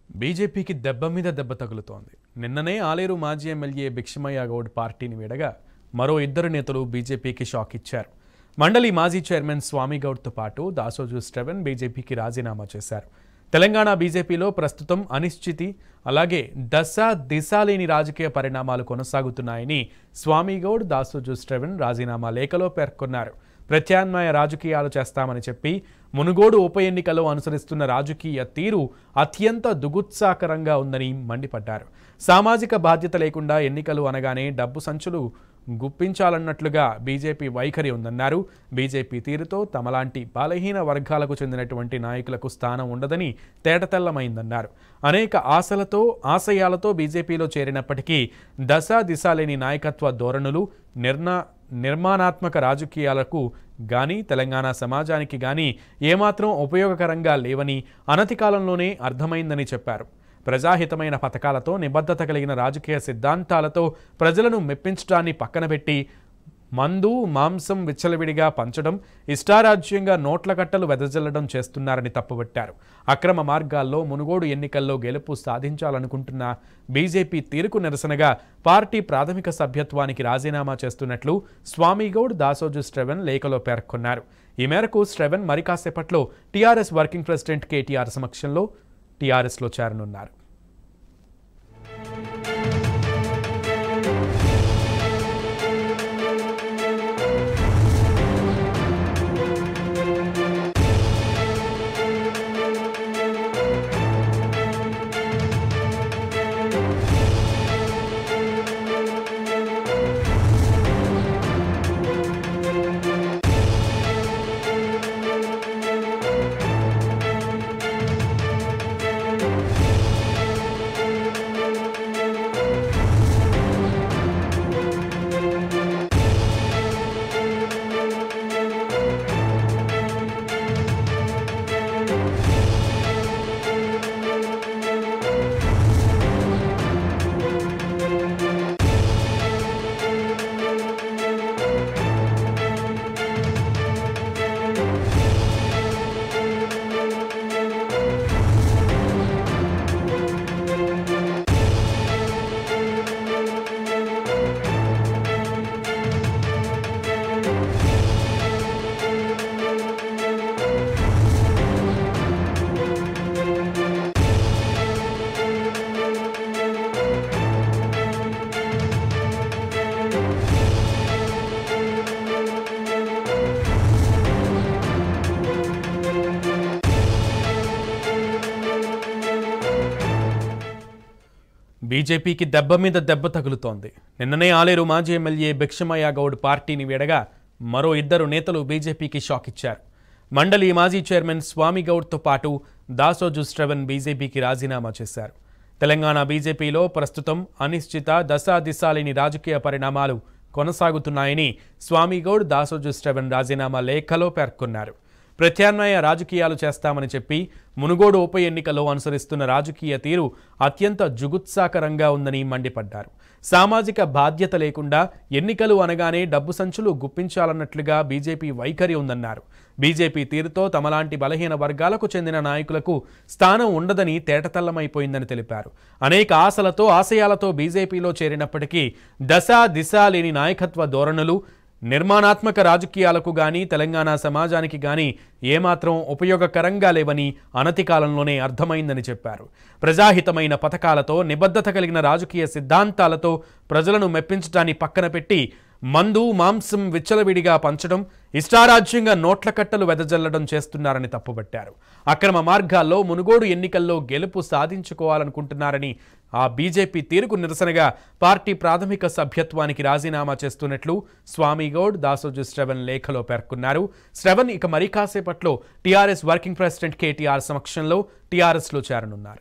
బీజేపీకి దెబ్బ మీద దెబ్బ తగులుతోంది నిన్ననే ఆలేరు మాజీ ఎమ్మెల్యే భిక్షమయ్య గౌడ్ పార్టీని వీడగా మరో ఇద్దరు నేతలు బీజేపీకి షాక్ ఇచ్చారు మండలి మాజీ చైర్మన్ స్వామి గౌడ్తో పాటు దాసోజు స్టెవెన్ బీజేపీకి రాజీనామా చేశారు తెలంగాణ బీజేపీలో ప్రస్తుతం అనిశ్చితి అలాగే దశ దిశ లేని రాజకీయ పరిణామాలు కొనసాగుతున్నాయని స్వామి గౌడ్ దాసోజు స్టెవెన్ రాజీనామా లేఖలో పేర్కొన్నారు ప్రత్యామ్నాయ రాజకీయాలు చేస్తామని చెప్పి మునుగోడు ఉప ఎన్నికలో అనుసరిస్తున్న రాజకీయ తీరు అత్యంత దుగుత్సాకరంగా ఉందని మండిపడ్డారు సామాజిక బాధ్యత లేకుండా ఎన్నికలు అనగానే డబ్బు సంచులు గుప్పించాలన్నట్లుగా బీజేపీ వైఖరి ఉందన్నారు బీజేపీ తీరుతో తమలాంటి బలహీన వర్గాలకు చెందినటువంటి నాయకులకు స్థానం ఉండదని తేటతెల్లమైందన్నారు అనేక ఆశలతో ఆశయాలతో బీజేపీలో చేరినప్పటికీ దశ దిశ లేని నాయకత్వ ధోరణులు నిర్ణా నిర్మాణాత్మక రాజకీయాలకు గాని తెలంగాణ సమాజానికి గాని ఏమాత్రం ఉపయోగకరంగా లేవని అనతి కాలంలోనే అర్థమైందని చెప్పారు ప్రజాహితమైన పథకాలతో నిబద్ధత కలిగిన రాజకీయ సిద్ధాంతాలతో ప్రజలను మెప్పించడాన్ని పక్కనబెట్టి మందు మాంసం విచ్చలవిడిగా పంచడం ఇష్టారాజ్యంగా నోట్ల కట్టలు వెదజల్లడం చేస్తున్నారని తప్పుబట్టారు అక్రమ మార్గాల్లో మునుగోడు ఎన్నికల్లో గెలుపు సాధించాలనుకుంటున్న బీజేపీ తీరుకు నిరసనగా పార్టీ ప్రాథమిక సభ్యత్వానికి రాజీనామా చేస్తున్నట్లు స్వామిగౌడ్ దాసోజు స్ట్రెవెన్ లేఖలో పేర్కొన్నారు ఈ మేరకు స్ట్రెవెన్ మరి కాసేపట్లో టీఆర్ఎస్ వర్కింగ్ ప్రెసిడెంట్ కేటీఆర్ సమక్షంలో టీఆర్ఎస్లో చేరనున్నారు బీజేపీకి దెబ్బ మీద దెబ్బ తగులుతోంది నిన్ననే ఆలేరు మాజీ ఎమ్మెల్యే భిక్షమయ్య గౌడ్ పార్టీని వీడగా మరో ఇద్దరు నేతలు బీజేపీకి షాక్ ఇచ్చారు మండలి మాజీ చైర్మన్ స్వామి గౌడ్తో పాటు దాసోజు స్ట్రెవెన్ బీజేపీకి రాజీనామా చేశారు తెలంగాణ బీజేపీలో ప్రస్తుతం అనిశ్చిత దశ దిశ లేని రాజకీయ పరిణామాలు కొనసాగుతున్నాయని స్వామి గౌడ్ దాసోజు స్ట్రెవెన్ రాజీనామా లేఖలో పేర్కొన్నారు ప్రత్యామ్నాయ రాజకీయాలు చేస్తామని చెప్పి మునుగోడు ఉప ఎన్నికలో అనుసరిస్తున్న రాజకీయ తీరు అత్యంత జుగుత్సాకరంగా ఉందని మండిపడ్డారు సామాజిక బాధ్యత లేకుండా ఎన్నికలు అనగానే డబ్బు సంచులు గుప్పించాలన్నట్లుగా బీజేపీ వైఖరి ఉందన్నారు బీజేపీ తీరుతో తమలాంటి బలహీన వర్గాలకు చెందిన నాయకులకు స్థానం ఉండదని తేటతెల్లమైపోయిందని తెలిపారు అనేక ఆశలతో ఆశయాలతో బీజేపీలో చేరినప్పటికీ దశ దిశ లేని నాయకత్వ ధోరణులు నిర్మాణాత్మక రాజకీయాలకు గాని తెలంగాణ సమాజానికి గాని ఏమాత్రం ఉపయోగకరంగా లేవని అనతి కాలంలోనే అర్థమైందని చెప్పారు ప్రజాహితమైన పథకాలతో నిబద్ధత కలిగిన రాజకీయ సిద్ధాంతాలతో ప్రజలను మెప్పించడాన్ని పక్కన పెట్టి మందు మాంసం విచ్చలవిడిగా పంచడం ఇష్టారాజ్యంగా నోట్ల కట్టలు వెదజల్లడం చేస్తున్నారని తప్పుబట్టారు అక్రమ మార్గాల్లో మునుగోడు ఎన్నికల్లో గెలుపు సాధించుకోవాలనుకుంటున్నారని ఆ బీజేపీ తీరుకు నిరసనగా పార్టీ ప్రాథమిక సభ్యత్వానికి రాజీనామా చేస్తున్నట్లు స్వామిగౌడ్ దాసోజు శ్రవణ్ లేఖలో పేర్కొన్నారు శ్రవణ్ ఇక మరి కాసేపట్లో టీఆర్ఎస్ వర్కింగ్ ప్రెసిడెంట్ కేటీఆర్ సమక్షంలో టీఆర్ఎస్లో చేరనున్నారు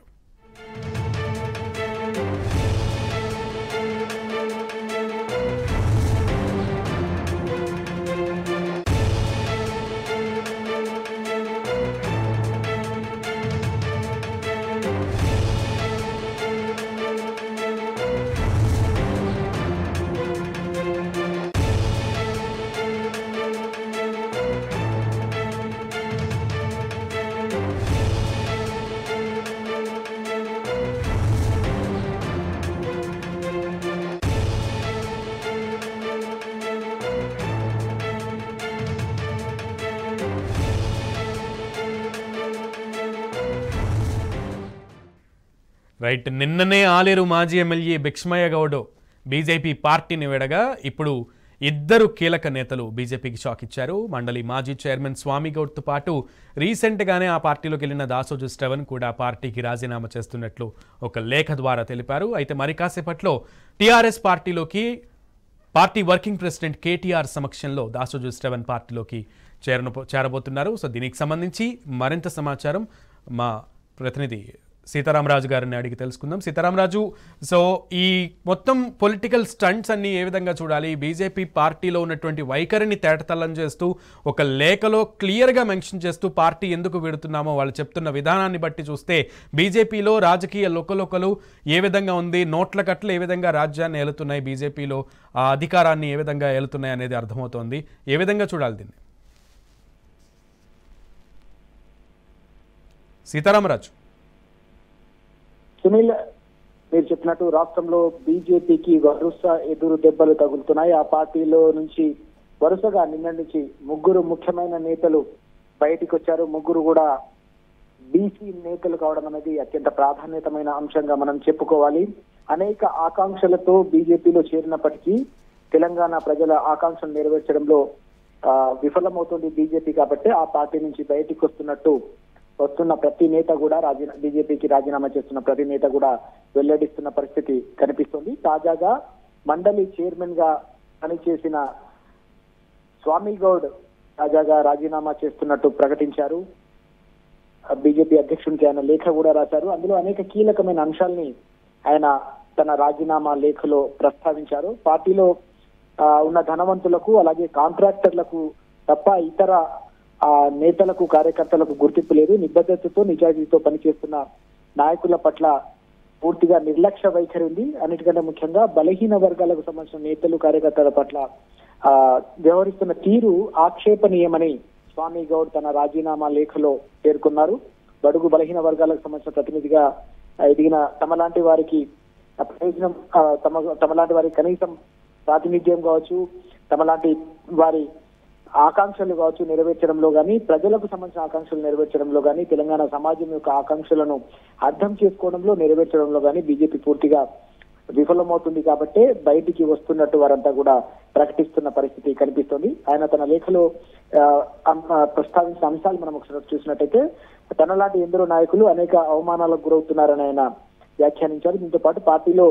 రైట్ నిన్ననే ఆలేరు మాజీ ఎమ్మెల్యే భిక్ష్మయ్య గౌడ్ బీజేపీ పార్టీని విడగా ఇప్పుడు ఇద్దరు కీలక నేతలు బీజేపీకి షాక్ ఇచ్చారు మండలి మాజీ చైర్మన్ స్వామి గౌడ్తో పాటు రీసెంట్గానే ఆ పార్టీలోకి వెళ్ళిన దాసోజు శ్రవణ్ కూడా పార్టీకి రాజీనామా చేస్తున్నట్లు ఒక లేఖ ద్వారా తెలిపారు అయితే మరి కాసేపట్లో టీఆర్ఎస్ పార్టీలోకి పార్టీ వర్కింగ్ ప్రెసిడెంట్ కేటీఆర్ సమక్షంలో దాసోజు శ్రవణ్ పార్టీలోకి చేరను చేరబోతున్నారు సో దీనికి సంబంధించి మరింత సమాచారం మా ప్రతినిధి సీతారామరాజు గారిని అడిగి తెలుసుకుందాం సీతారామరాజు సో ఈ మొత్తం పొలిటికల్ స్టంట్స్ అన్ని ఏ విధంగా చూడాలి బీజేపీ పార్టీలో ఉన్నటువంటి వైఖరిని తేటతల్లం చేస్తూ ఒక లేఖలో క్లియర్గా మెన్షన్ చేస్తూ పార్టీ ఎందుకు విడుతున్నామో వాళ్ళు చెప్తున్న విధానాన్ని బట్టి చూస్తే బీజేపీలో రాజకీయ లొకలొకలు ఏ విధంగా ఉంది నోట్ల కట్లు ఏ విధంగా రాజ్యాన్ని ఏలుతున్నాయి బీజేపీలో ఆ అధికారాన్ని ఏ విధంగా ఏలుతున్నాయి అనేది అర్థమవుతోంది ఏ విధంగా చూడాలి దీన్ని సీతారామరాజు సునీల్ మీరు చెప్పినట్టు రాష్ట్రంలో బీజేపీకి వరుస ఎదురు దెబ్బలు తగులుతున్నాయి ఆ పార్టీలో నుంచి వరుసగా నిన్న నుంచి ముగ్గురు ముఖ్యమైన నేతలు బయటికి వచ్చారు ముగ్గురు కూడా బీసీ నేతలు కావడం అనేది అత్యంత ప్రాధాన్యతమైన అంశంగా మనం చెప్పుకోవాలి అనేక ఆకాంక్షలతో బీజేపీలో చేరినప్పటికీ తెలంగాణ ప్రజల ఆకాంక్షలు నెరవేర్చడంలో ఆ, విఫలమవుతుంది బీజేపీ కాబట్టి ఆ పార్టీ నుంచి బయటికి వస్తున్నట్టు వస్తున్న ప్రతి నేత కూడా రాజీనా బీజేపీకి రాజీనామా చేస్తున్న ప్రతి నేత కూడా వెల్లడిస్తున్న పరిస్థితి కనిపిస్తుంది తాజాగా మండలి చైర్మన్ గా పనిచేసిన స్వామి గౌడ్ తాజాగా రాజీనామా చేస్తున్నట్టు ప్రకటించారు బీజేపీ అధ్యక్షునికి ఆయన లేఖ కూడా రాశారు అందులో అనేక కీలకమైన అంశాల్ని ఆయన తన రాజీనామా లేఖలో ప్రస్తావించారు పార్టీలో ఆ, ఉన్న ధనవంతులకు అలాగే కాంట్రాక్టర్లకు తప్ప ఇతర ఆ, నేతలకు కార్యకర్తలకు గుర్తింపు లేదు నిబద్ధతతో నిజాయితీతో పనిచేస్తున్న నాయకుల పట్ల పూర్తిగా నిర్లక్ష్య వైఖరి ఉంది అన్నిటికంటే ముఖ్యంగా బలహీన వర్గాలకు సంబంధించిన నేతలు కార్యకర్తల పట్ల ఆ, వ్యవహరిస్తున్న తీరు ఆక్షేపణీయమని స్వామి గౌడ్ తన రాజీనామా లేఖలో పేర్కొన్నారు బడుగు బలహీన వర్గాలకు సంబంధించిన ప్రతినిధిగా ఆ, ఎదిగిన తమలాంటి వారికి ఆ ప్రయోజనం ఆ, తమ తమలాంటి వారికి కనీసం ప్రాతినిధ్యం కావచ్చు తమలాంటి వారి ఆకాంక్షలు కావచ్చు నెరవేర్చడంలో కానీ ప్రజలకు సంబంధించిన ఆకాంక్షలు నెరవేర్చడంలో కానీ తెలంగాణ సమాజం యొక్క ఆకాంక్షలను అర్థం చేసుకోవడంలో నెరవేర్చడంలో కానీ బీజేపీ పూర్తిగా విఫలమవుతుంది కాబట్టే బయటికి వస్తున్నట్టు వారంతా కూడా ప్రకటిస్తున్న పరిస్థితి కనిపిస్తుంది ఆయన తన లేఖలో ఆ, అం- ఆ, ప్రస్తావించిన అంశాలు మనం ఒకసారి చూసినట్టయితే తనలాంటి ఎందరో నాయకులు అనేక అవమానాలకు గురవుతున్నారని ఆయన వ్యాఖ్యానించారు దీంతో పాటు పార్టీలో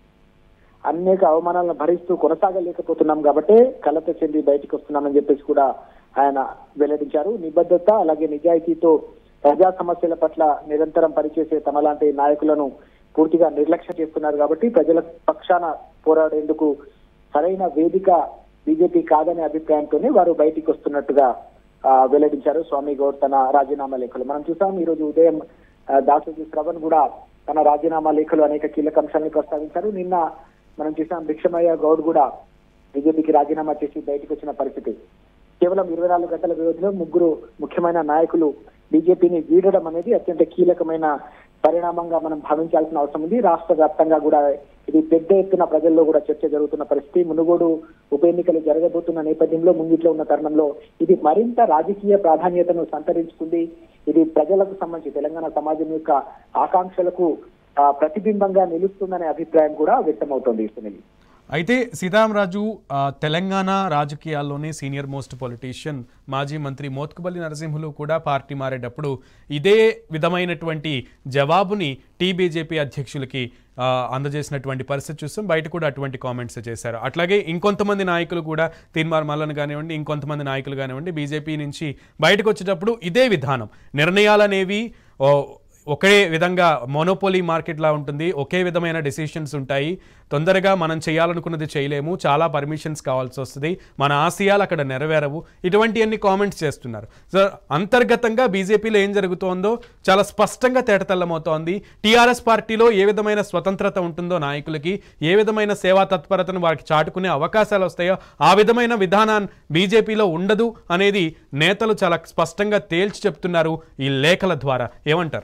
అనేక అవమానాలను భరిస్తూ కొనసాగలేకపోతున్నాం కాబట్టి కలత చెంది బయటికి వస్తున్నామని చెప్పేసి కూడా ఆయన వెల్లడించారు నిబద్ధత అలాగే నిజాయితీతో ప్రజా సమస్యల పట్ల నిరంతరం పనిచేసే తమలాంటి నాయకులను పూర్తిగా నిర్లక్ష్యం చేస్తున్నారు కాబట్టి ప్రజల పక్షాన పోరాడేందుకు సరైన వేదిక బీజేపీ కాదనే అభిప్రాయంతోనే వారు బయటికి వస్తున్నట్టుగా ఆ, వెల్లడించారు స్వామి గౌడ్ తన రాజీనామా లేఖలు మనం చూసాం ఈ రోజు ఉదయం ఆ, దాసోజీ శ్రవణ్ కూడా తన రాజీనామా లేఖలు అనేక కీలక అంశాలను ప్రస్తావించారు నిన్న మనం చూసాం భిక్షమయ్య గౌడ్ కూడా బీజేపీకి రాజీనామా చేసి బయటకు వచ్చిన పరిస్థితి కేవలం ఇరవై నాలుగు గంటల వ్యవధిలో ముగ్గురు ముఖ్యమైన నాయకులు బీజేపీని వీడడం అనేది అత్యంత కీలకమైన పరిణామంగా మనం భావించాల్సిన అవసరం ఉంది రాష్ట్ర వ్యాప్తంగా కూడా ఇది పెద్ద ఎత్తున ప్రజల్లో కూడా చర్చ జరుగుతున్న పరిస్థితి మునుగోడు ఉప ఎన్నికలు జరగబోతున్న నేపథ్యంలో ముంగిట్లో ఉన్న తరుణంలో ఇది మరింత రాజకీయ ప్రాధాన్యతను సంతరించుకుంది ఇది ప్రజలకు సంబంధించి తెలంగాణ సమాజం యొక్క ఆకాంక్షలకు ఆ, ప్రతిబింబంగా నిలుస్తుందనే అభిప్రాయం కూడా వ్యక్తమవుతోంది సునీల్ అయితే సీతారామరాజు ఆ, తెలంగాణ రాజకీయాల్లోనే సీనియర్ మోస్ట్ పొలిటీషియన్ మాజీ మంత్రి మోత్కుబల్లి నరసింహులు కూడా పార్టీ మారేటప్పుడు ఇదే విధమైనటువంటి జవాబుని టీబీజేపీ అధ్యక్షులకి ఆ, అందజేసినటువంటి పరిస్థితి చూస్తాం బయట కూడా అటువంటి కామెంట్స్ చేశారు అట్లాగే ఇంకొంతమంది నాయకులు కూడా తీన్మార్ మల్లన్ కానివ్వండి ఇంకొంతమంది నాయకులు కానివ్వండి బీజేపీ నుంచి బయటకు వచ్చేటప్పుడు ఇదే విధానం నిర్ణయాలనేవి ఓ, ఒకే విధంగా మోనోపోలీ మార్కెట్ లా ఉంటుంది ఒకే విధమైన డెసిషన్స్ ఉంటాయి తొందరగా మనం చేయాలనుకున్నది చేయలేము చాలా పర్మిషన్స్ కావాల్సి వస్తుంది మన ఆశయాలు అక్కడ నెరవేరవు ఇటువంటి అన్ని కామెంట్స్ చేస్తున్నారు సో అంతర్గతంగా బీజేపీలో ఏం జరుగుతోందో చాలా స్పష్టంగా తేటతెల్లమవుతోంది టీఆర్ఎస్ పార్టీలో ఏ విధమైన స్వతంత్రత ఉంటుందో నాయకులకి ఏ విధమైన సేవా తత్పరతను వారికి చాటుకునే అవకాశాలు వస్తాయో ఆ విధమైన విధానాన్ని బీజేపీలో ఉండదు అనేది నేతలు చాలా స్పష్టంగా తేల్చి చెప్తున్నారు ఈ లేఖల ద్వారా ఏమంటారు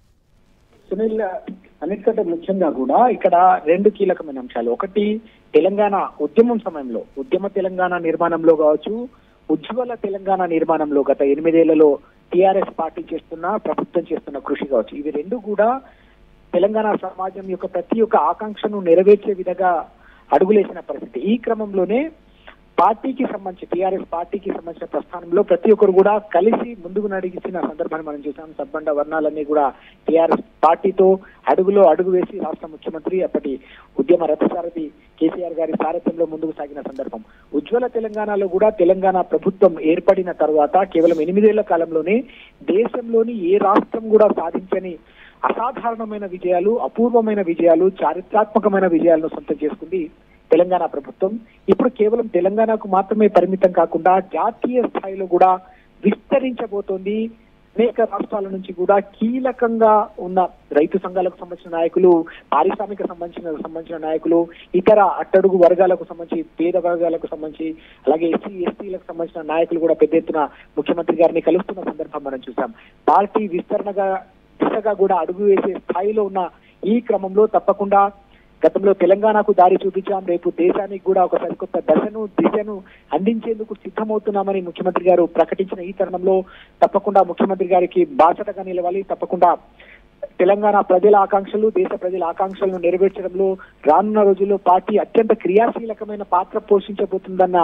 సునీల్ అన్నిటికంటే ముఖ్యంగా కూడా ఇక్కడ రెండు కీలకమైన అంశాలు ఒకటి తెలంగాణ ఉద్యమం సమయంలో ఉద్యమ తెలంగాణ నిర్మాణంలో కావచ్చు ఉజ్వల తెలంగాణ నిర్మాణంలో గత ఎనిమిదేళ్లలో టిఆర్ఎస్ పార్టీ చేస్తున్న ప్రభుత్వం చేస్తున్న కృషి కావచ్చు ఇవి రెండు కూడా తెలంగాణ సమాజం యొక్క ప్రతి ఒక్క ఆకాంక్షను నెరవేర్చే విధంగా అడుగులేసిన పరిస్థితి ఈ క్రమంలోనే పార్టీకి సంబంధించి టీఆర్ఎస్ పార్టీకి సంబంధించిన ప్రస్థానంలో ప్రతి ఒక్కరు కూడా కలిసి ముందుకు నడిచిన సందర్భాన్ని మనం చూసాం సబ్బండ వర్ణాలన్నీ కూడా టీఆర్ఎస్ పార్టీతో అడుగులో అడుగు వేసి రాష్ట్ర ముఖ్యమంత్రి అప్పటి ఉద్యమ రథసారథి కేసీఆర్ గారి సారథ్యంలో ముందుకు సాగిన సందర్భం ఉజ్వల తెలంగాణలో కూడా తెలంగాణ ప్రభుత్వం ఏర్పడిన తర్వాత కేవలం ఎనిమిదేళ్ల కాలంలోనే దేశంలోని ఏ రాష్ట్రం కూడా సాధించని అసాధారణమైన విజయాలు అపూర్వమైన విజయాలు చారిత్రాత్మకమైన విజయాలను సొంతం చేసుకుంది తెలంగాణ ప్రభుత్వం ఇప్పుడు కేవలం తెలంగాణకు మాత్రమే పరిమితం కాకుండా జాతీయ స్థాయిలో కూడా విస్తరించబోతోంది అనేక రాష్ట్రాల నుంచి కూడా కీలకంగా ఉన్న రైతు సంఘాలకు సంబంధించిన నాయకులు పారిశ్రామిక సంబంధించిన సంబంధించిన నాయకులు ఇతర అట్టడుగు వర్గాలకు సంబంధించి పేద వర్గాలకు సంబంధించి అలాగే ఎస్సీ ఎస్టీలకు సంబంధించిన నాయకులు కూడా పెద్ద ఎత్తున ముఖ్యమంత్రి గారిని కలుస్తున్న సందర్భం మనం చూసాం పార్టీ విస్తరణగా దిశగా కూడా అడుగు వేసే స్థాయిలో ఉన్న ఈ క్రమంలో తప్పకుండా గతంలో తెలంగాణకు దారి చూపించాం రేపు దేశానికి కూడా ఒక సరికొత్త దశను దిశను అందించేందుకు సిద్ధమవుతున్నామని ముఖ్యమంత్రి గారు ప్రకటించిన ఈ తరుణంలో తప్పకుండా ముఖ్యమంత్రి గారికి బాధ్యతగా నిలవాలి తప్పకుండా తెలంగాణ ప్రజల ఆకాంక్షలు దేశ ప్రజల ఆకాంక్షలను నెరవేర్చడంలో రానున్న రోజుల్లో పార్టీ అత్యంత క్రియాశీలకమైన పాత్ర పోషించబోతుందన్న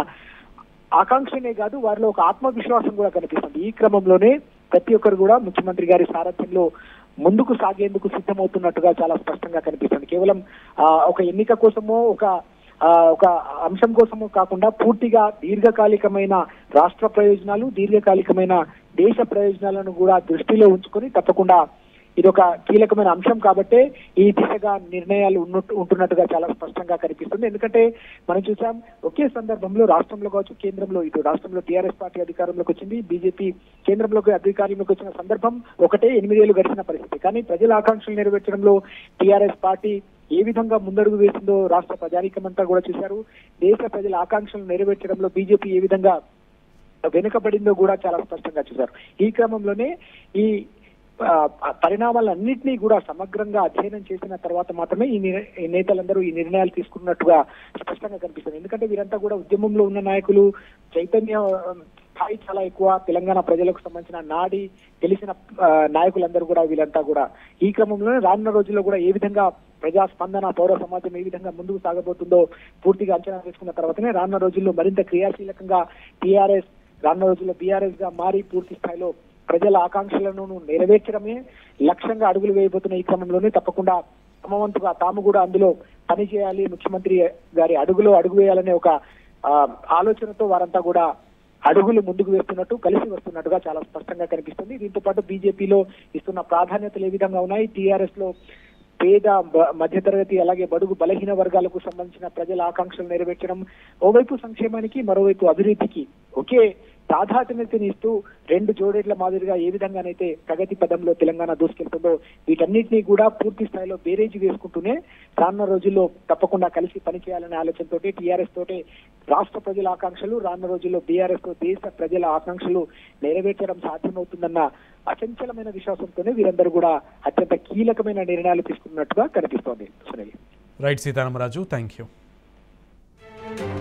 ఆకాంక్షనే కాదు వారిలో ఒక ఆత్మవిశ్వాసం కూడా కనిపిస్తుంది ఈ క్రమంలోనే ప్రతి ఒక్కరు కూడా ముఖ్యమంత్రి గారి సారథ్యంలో ముందుకు సాగేందుకు సిద్ధమవుతున్నట్టుగా చాలా స్పష్టంగా కనిపిస్తుంది కేవలం ఆ, ఒక ఎన్నిక కోసమో ఒక ఆ, ఒక అంశం కోసమో కాకుండా పూర్తిగా దీర్ఘకాలికమైన రాష్ట్ర ప్రయోజనాలు దీర్ఘకాలికమైన దేశ ప్రయోజనాలను కూడా దృష్టిలో ఉంచుకొని తప్పకుండా ఇది ఒక కీలకమైన అంశం కాబట్టే ఈ దిశగా నిర్ణయాలు ఉన్నట్టు ఉంటున్నట్టుగా చాలా స్పష్టంగా కనిపిస్తుంది ఎందుకంటే మనం చూసాం ఒకే సందర్భంలో రాష్ట్రంలో కావచ్చు కేంద్రంలో ఇటు రాష్ట్రంలో టీఆర్ఎస్ పార్టీ అధికారంలోకి వచ్చింది బీజేపీ కేంద్రంలోకి అధికారంలోకి వచ్చిన సందర్భం ఒకటే ఎనిమిదేళ్లు గడిచిన పరిస్థితి కానీ ప్రజల ఆకాంక్షలు నెరవేర్చడంలో టీఆర్ఎస్ పార్టీ ఏ విధంగా ముందడుగు వేసిందో రాష్ట్ర ప్రజానీకమంతా కూడా చూశారు దేశ ప్రజల ఆకాంక్షలు నెరవేర్చడంలో బీజేపీ ఏ విధంగా వెనుకబడిందో కూడా చాలా స్పష్టంగా చూశారు ఈ క్రమంలోనే ఈ ఆ, పరిణామాలన్నింటినీ కూడా సమగ్రంగా అధ్యయనం చేసిన తర్వాత మాత్రమే ఈ నిర్- ఈ నేతలందరూ ఈ నిర్ణయాలు తీసుకున్నట్టుగా స్పష్టంగా కనిపిస్తుంది ఎందుకంటే వీరంతా కూడా ఉద్యమంలో ఉన్న నాయకులు చైతన్య ఆ, స్థాయి చాలా ఎక్కువ తెలంగాణ ప్రజలకు సంబంధించిన నాడి తెలిసిన ఆ, నాయకులందరూ కూడా వీళ్ళంతా కూడా ఈ క్రమంలోనే రానున్న రోజుల్లో కూడా ఏ విధంగా ప్రజా స్పందన పౌర సమాజం ఏ విధంగా ముందుకు సాగబోతుందో పూర్తిగా అంచనా వేసుకున్న తర్వాతనే రానున్న రోజుల్లో మరింత క్రియాశీలకంగా టీఆర్ఎస్ రానున్న రోజుల్లో బీఆర్ఎస్ గా మారి పూర్తి స్థాయిలో ప్రజల ఆకాంక్షలను నెరవేర్చడమే లక్ష్యంగా అడుగులు వేయబోతున్న ఈ క్రమంలోనే తప్పకుండా తమ వంతుగా తాము కూడా అందులో పని చేయాలి ముఖ్యమంత్రి గారి అడుగులో అడుగు వేయాలనే ఒక ఆ, ఆలోచనతో వారంతా కూడా అడుగులు ముందుకు వేస్తున్నట్టు కలిసి వస్తున్నట్టుగా చాలా స్పష్టంగా కనిపిస్తుంది దీంతో పాటు బీజేపీలో ఇస్తున్న ప్రాధాన్యతలు ఏ విధంగా ఉన్నాయి టీఆర్ఎస్ లో పేద బ- మధ్యతరగతి అలాగే బడుగు బలహీన వర్గాలకు సంబంధించిన ప్రజల ఆకాంక్షలు నెరవేర్చడం ఓవైపు సంక్షేమానికి మరోవైపు అభివృద్ధికి ఒకే ప్రాధాన్యతనిస్తూ రెండు జోడేళ్ల మాదిరిగా ఏ విధంగానైతే ప్రగతి పదంలో తెలంగాణ దూసుకెళ్తుందో వీటన్నిటినీ కూడా పూర్తి స్థాయిలో బేరేజీ వేసుకుంటూనే రానున్న రోజుల్లో తప్పకుండా కలిసి పనిచేయాలనే ఆలోచనతో టీఆర్ఎస్ తోటే రాష్ట్ర ప్రజల ఆకాంక్షలు రానున్న రోజుల్లో బీఆర్ఎస్ తో దేశ ప్రజల ఆకాంక్షలు నెరవేర్చడం సాధ్యమవుతుందన్న అచంచలమైన విశ్వాసంతోనే వీరందరూ కూడా అత్యంత కీలకమైన నిర్ణయాలు తీసుకున్నట్టుగా కనిపిస్తోంది Sunil right Sitaramaraju thank you